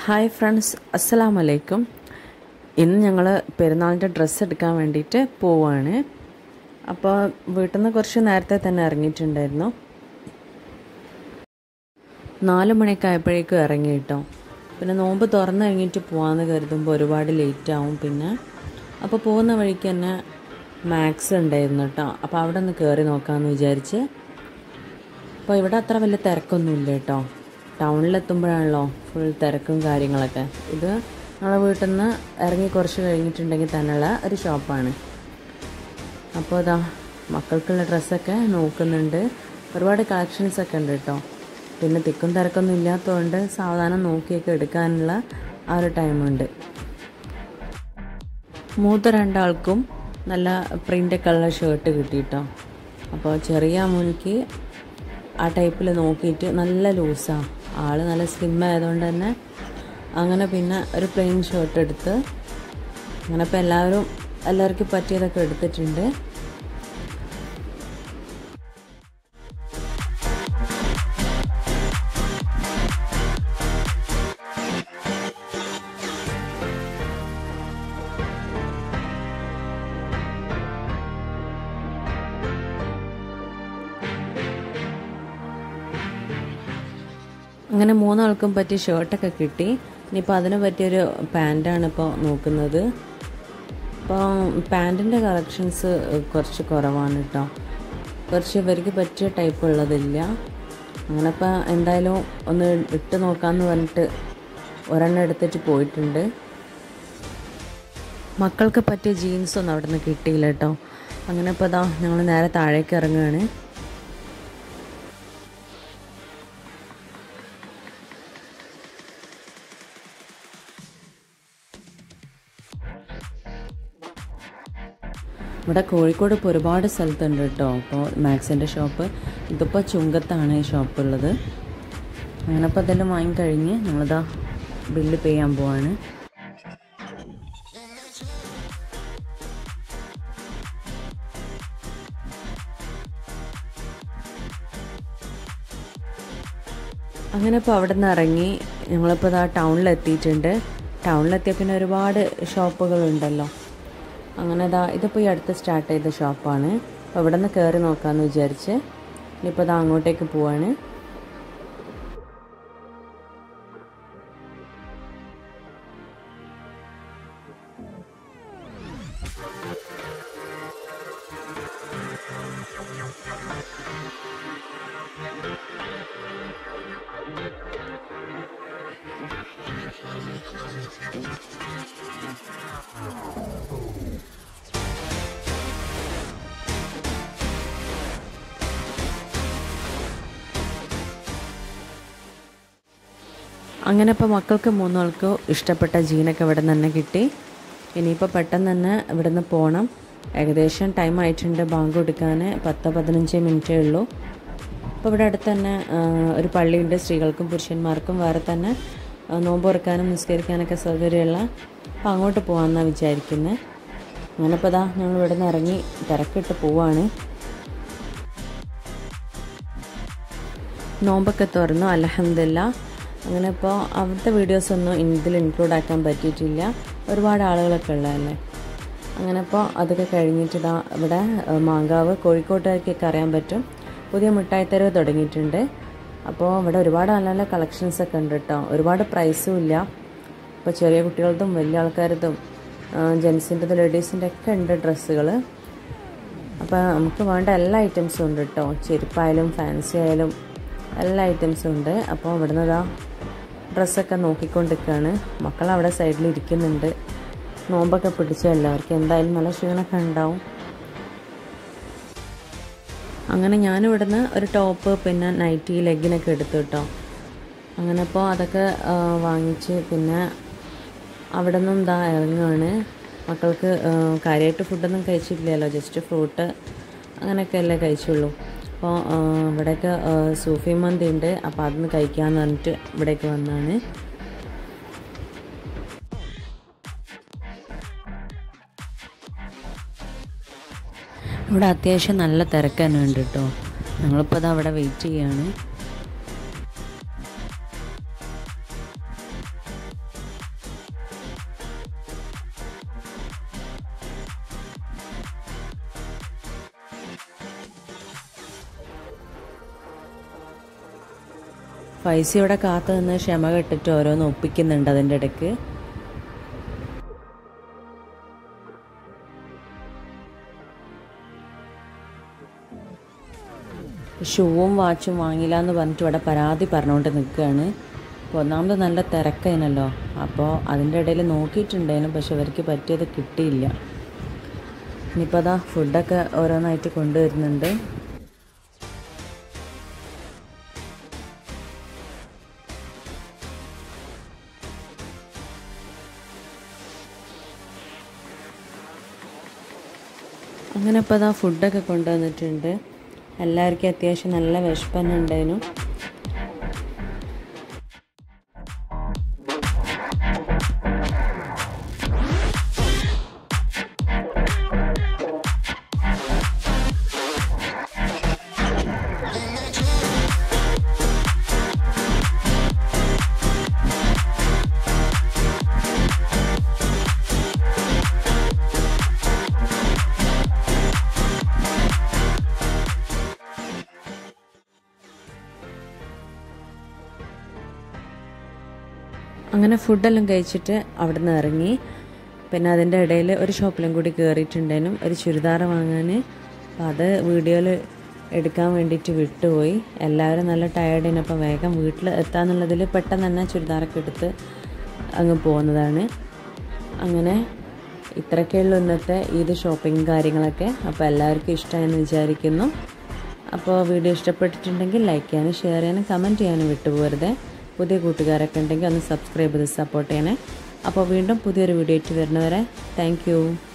hi friends അസ്സലാമു അലൈക്കും ഇന്ന് ഞങ്ങൾ പെരുന്നാളിൻ്റെ ഡ്രസ്സ് എടുക്കാൻ വേണ്ടിയിട്ട് പോവുകയാണ് അപ്പോൾ വീട്ടിൽ നിന്ന് കുറച്ച് നേരത്തെ തന്നെ ഇറങ്ങിയിട്ടുണ്ടായിരുന്നു നാല് മണിയൊക്കെ ആയപ്പോഴേക്കും ഇറങ്ങി കേട്ടോ പിന്നെ നോമ്പ് തുറന്ന് കഴിഞ്ഞിട്ട് പോകാമെന്ന് കരുതുമ്പോൾ ഒരുപാട് ലേറ്റ് ആവും പിന്നെ അപ്പോൾ പോകുന്ന വഴിക്ക് തന്നെ മാക്സ് ഉണ്ടായിരുന്നു കേട്ടോ അപ്പോൾ അവിടെ ഒന്ന് കയറി നോക്കാമെന്ന് വിചാരിച്ച് അപ്പോൾ ഇവിടെ അത്ര വലിയ തിരക്കൊന്നുമില്ല കേട്ടോ ടൗണിലെത്തുമ്പോഴാണല്ലോ ഫുൾ തിരക്കും കാര്യങ്ങളൊക്കെ ഇത് നമ്മളെ വീട്ടിൽ നിന്ന് ഇറങ്ങി കുറച്ച് കഴിഞ്ഞിട്ടുണ്ടെങ്കിൽ തന്നെയുള്ള ഒരു ഷോപ്പാണ് അപ്പോൾ ഇതാ മക്കൾക്കുള്ള ഡ്രസ്സൊക്കെ നോക്കുന്നുണ്ട് ഒരുപാട് കളക്ഷൻസ് ഒക്കെ ഉണ്ട് കേട്ടോ പിന്നെ തിക്കും തിരക്കൊന്നും ഇല്ലാത്തതുകൊണ്ട് സാവധാനം നോക്കിയൊക്കെ എടുക്കാനുള്ള ആ ഒരു ടൈമുണ്ട് മൂത്ത രണ്ടാൾക്കും നല്ല പ്രിൻ്റൊക്കെ ഉള്ള ഷർട്ട് കിട്ടി കേട്ടോ അപ്പോൾ ചെറിയ മുനിക്ക് ആ ടൈപ്പിൽ നോക്കിയിട്ട് നല്ല ലൂസാണ് ആൾ നല്ല സ്ലിം ആയതുകൊണ്ട് തന്നെ അങ്ങനെ പിന്നെ ഒരു പ്ലെയിൻ ഷർട്ട് എടുത്ത് അങ്ങനെ ഇപ്പോൾ എല്ലാവരും എല്ലാവർക്കും പറ്റിയതൊക്കെ എടുത്തിട്ടുണ്ട് അങ്ങനെ മൂന്നാൾക്കും പറ്റിയ ഷർട്ടൊക്കെ കിട്ടി ഇനിയിപ്പോൾ അതിന് പറ്റിയൊരു പാൻറ്റാണ് ഇപ്പോൾ നോക്കുന്നത് ഇപ്പോൾ പാൻറ്റിൻ്റെ കളക്ഷൻസ് കുറച്ച് കുറവാണ് കേട്ടോ കുറച്ച് ഇവർക്ക് പറ്റിയ ടൈപ്പ് ഉള്ളതില്ല അങ്ങനെ ഇപ്പോൾ എന്തായാലും ഒന്ന് ഇട്ട് നോക്കാമെന്ന് പറഞ്ഞിട്ട് ഒരെണ്ണം എടുത്തിട്ട് പോയിട്ടുണ്ട് മക്കൾക്ക് പറ്റിയ ജീൻസൊന്നും അവിടെ നിന്ന് കിട്ടിയില്ല കേട്ടോ അങ്ങനെ ഇപ്പോൾ ഇതാ ഞങ്ങൾ നേരെ താഴേക്ക് ഇറങ്ങുകയാണ് ഇവിടെ കോഴിക്കോട് ഇപ്പോൾ ഒരുപാട് സ്ഥലത്തുണ്ട് കേട്ടോ അപ്പോൾ മാക്സിൻ്റെ ഷോപ്പ് ഇതിപ്പോൾ ചുങ്കത്താണ് ഈ ഷോപ്പ് ഉള്ളത് അങ്ങനെ ഇപ്പോൾ ഇതെല്ലാം വാങ്ങിക്കഴിഞ്ഞ് ഞങ്ങളിതാ ബില്ല് പേ ചെയ്യാൻ പോവാണ് അങ്ങനെ ഇപ്പോൾ അവിടെ നിന്ന് ഇറങ്ങി ഞങ്ങളിപ്പോൾ ഇതാ ടൗണിൽ എത്തിയിട്ടുണ്ട് ടൗണിലെത്തിയ പിന്നെ ഒരുപാട് ഷോപ്പുകളുണ്ടല്ലോ അങ്ങനെ ഇതാ ഇതിപ്പോൾ ഈ അടുത്ത് സ്റ്റാർട്ട് ചെയ്ത ഷോപ്പാണ് അപ്പോൾ ഇവിടെ നിന്ന് കയറി നോക്കാമെന്ന് വിചാരിച്ച് ഇനിയിപ്പോൾ ഇതാ അങ്ങോട്ടേക്ക് പോവാണ് അങ്ങനെ ഇപ്പോൾ മക്കൾക്ക് മൂന്നാൾക്ക് ഇഷ്ടപ്പെട്ട ജീനൊക്കെ ഇവിടെ നിന്ന് തന്നെ കിട്ടി ഇനിയിപ്പോൾ പെട്ടെന്ന് തന്നെ ഇവിടെ നിന്ന് പോകണം ഏകദേശം ടൈം ആയിട്ടുണ്ട് ബാങ്ക് കൊടുക്കാൻ പത്ത് പതിനഞ്ച് മിനിറ്റേ ഉള്ളൂ അപ്പോൾ ഇവിടെ അടുത്ത് തന്നെ ഒരു പള്ളിയുണ്ട് സ്ത്രീകൾക്കും പുരുഷന്മാർക്കും വേറെ തന്നെ നോമ്പ് തുറക്കാനും നിസ്കരിക്കാനൊക്കെ സൗകര്യമുള്ള അപ്പോൾ അങ്ങോട്ട് പോകാമെന്നാണ് വിചാരിക്കുന്നത് അങ്ങനെ ഇപ്പോൾ ഇതാ ഞങ്ങൾ ഇവിടെ നിന്ന് ഇറങ്ങി തിരക്കിട്ട് പോവാണ് നോമ്പൊക്കെ തുറന്നു അലഹമില്ല അങ്ങനെ ഇപ്പോൾ അവിടുത്തെ വീഡിയോസൊന്നും ഇതിൽ ഇൻക്ലൂഡ് ആക്കാൻ പറ്റിയിട്ടില്ല ഒരുപാട് ആളുകളൊക്കെ ഉള്ളതല്ലേ അങ്ങനെ ഇപ്പോൾ അതൊക്കെ കഴിഞ്ഞിട്ട് ഇതാ ഇവിടെ മാങ്കാവ് കോഴിക്കോട്ടുകാർക്കൊക്കെ അറിയാൻ പറ്റും പുതിയ മിഠായിത്തെരുവ് തുടങ്ങിയിട്ടുണ്ട് അപ്പോൾ ഇവിടെ ഒരുപാട് നല്ല നല്ല കളക്ഷൻസ് ഒക്കെ ഉണ്ട് കേട്ടോ ഒരുപാട് പ്രൈസും ഇല്ല ഇപ്പോൾ ചെറിയ കുട്ടികളതും വലിയ ആൾക്കാരതും ജെൻസിൻ്റെതും ലേഡീസിൻ്റെ ഒക്കെ ഉണ്ട് ഡ്രസ്സുകൾ അപ്പോൾ നമുക്ക് വേണ്ട എല്ലാ ഐറ്റംസും ഉണ്ട് കേട്ടോ ചെരുപ്പായാലും ഫാൻസി ആയാലും എല്ലാ ഐറ്റംസും ഉണ്ട് അപ്പോൾ ഇവിടുന്ന് ഇതാ ഡ്രസ്സൊക്കെ നോക്കിക്കൊണ്ടിരിക്കുകയാണ് മക്കൾ അവിടെ സൈഡിൽ ഇരിക്കുന്നുണ്ട് നോമ്പൊക്കെ പിടിച്ച എല്ലാവർക്കും എന്തായാലും നല്ല ക്ഷീണമൊക്കെ ഉണ്ടാവും അങ്ങനെ ഞാനിവിടുന്ന് ഒരു ടോപ്പ് പിന്നെ നൈറ്റി ലെഗിനൊക്കെ എടുത്തു കേട്ടോ അങ്ങനെ ഇപ്പോൾ അതൊക്കെ വാങ്ങിച്ച് പിന്നെ അവിടെ നിന്നും ഇതാ ഇറങ്ങുകയാണ് മക്കൾക്ക് കാര്യമായിട്ട് ഫുഡൊന്നും കഴിച്ചിട്ടില്ലല്ലോ ജസ്റ്റ് ഫ്രൂട്ട് അങ്ങനെയൊക്കെയല്ലേ കഴിച്ചുള്ളൂ അപ്പോൾ ഇവിടെയൊക്കെ സൂഫി മന്തി ഉണ്ട് അപ്പോൾ അതൊന്ന് കഴിക്കാമെന്ന് പറഞ്ഞിട്ട് ഇവിടേക്ക് വന്നതാണ് ഇവിടെ അത്യാവശ്യം നല്ല തിരക്ക് തന്നെ ഉണ്ട് കേട്ടോ ഞങ്ങളിപ്പോൾ അത് അവിടെ വെയിറ്റ് ചെയ്യാണ് പൈസ ഇവിടെ കാത്തു നിന്ന് ക്ഷമ കെട്ടിട്ട് ഓരോന്ന് ഒപ്പിക്കുന്നുണ്ട് അതിൻ്റെ ഇടയ്ക്ക് ഷൂവും വാച്ചും വാങ്ങില്ല എന്ന് പറഞ്ഞിട്ട് ഇവിടെ പരാതി പറഞ്ഞുകൊണ്ട് നിൽക്കുകയാണ് അപ്പോൾ ഒന്നാമത് നല്ല തിരക്കതിനല്ലോ അപ്പോൾ അതിൻ്റെ ഇടയിൽ നോക്കിയിട്ടുണ്ടായിരുന്നു പക്ഷെ ഇവർക്ക് പറ്റിയത് കിട്ടിയില്ല ഇനിയിപ്പോൾ അതാ ഫുഡൊക്കെ ഓരോന്നായിട്ട് കൊണ്ടുവരുന്നുണ്ട് അങ്ങനെ ഇപ്പോൾ അതാ ഫുഡൊക്കെ കൊണ്ടുവന്നിട്ടുണ്ട് എല്ലാവർക്കും അത്യാവശ്യം നല്ല വിശപ്പന്നെ ഉണ്ടായിരുന്നു അങ്ങനെ ഫുഡെല്ലാം കഴിച്ചിട്ട് അവിടെ നിന്ന് ഇറങ്ങി പിന്നെ അതിൻ്റെ ഇടയിൽ ഒരു ഷോപ്പിലും കൂടി കയറിയിട്ടുണ്ടേനും ഒരു ചുരിദാർ വാങ്ങാൻ അപ്പോൾ അത് വീഡിയോയിൽ എടുക്കാൻ വേണ്ടിയിട്ട് വിട്ടുപോയി എല്ലാവരും നല്ല ടയേർഡിന് അപ്പം വേഗം വീട്ടിൽ എത്താന്നുള്ളതിൽ പെട്ടെന്ന് തന്നെ ചുരിദാറൊക്കെ എടുത്ത് അങ്ങ് പോകുന്നതാണ് അങ്ങനെ ഇത്രയൊക്കെയുള്ളൂ ഇന്നത്തെ ഈദ് ഷോപ്പിംഗ് കാര്യങ്ങളൊക്കെ അപ്പോൾ എല്ലാവർക്കും ഇഷ്ടമായെന്ന് വിചാരിക്കുന്നു അപ്പോൾ വീഡിയോ ഇഷ്ടപ്പെട്ടിട്ടുണ്ടെങ്കിൽ ലൈക്ക് ചെയ്യാനും ഷെയർ ചെയ്യാനും കമൻറ്റ് ചെയ്യാനും വിട്ടുപോകരുത് പുതിയ കൂട്ടുകാരൊക്കെ ഉണ്ടെങ്കിൽ ഒന്ന് സബ്സ്ക്രൈബ് ചെയ്ത് സപ്പോർട്ട് ചെയ്യണേ അപ്പോൾ വീണ്ടും പുതിയൊരു വീഡിയോ ആയിട്ട് വരുന്നവരെ താങ്ക്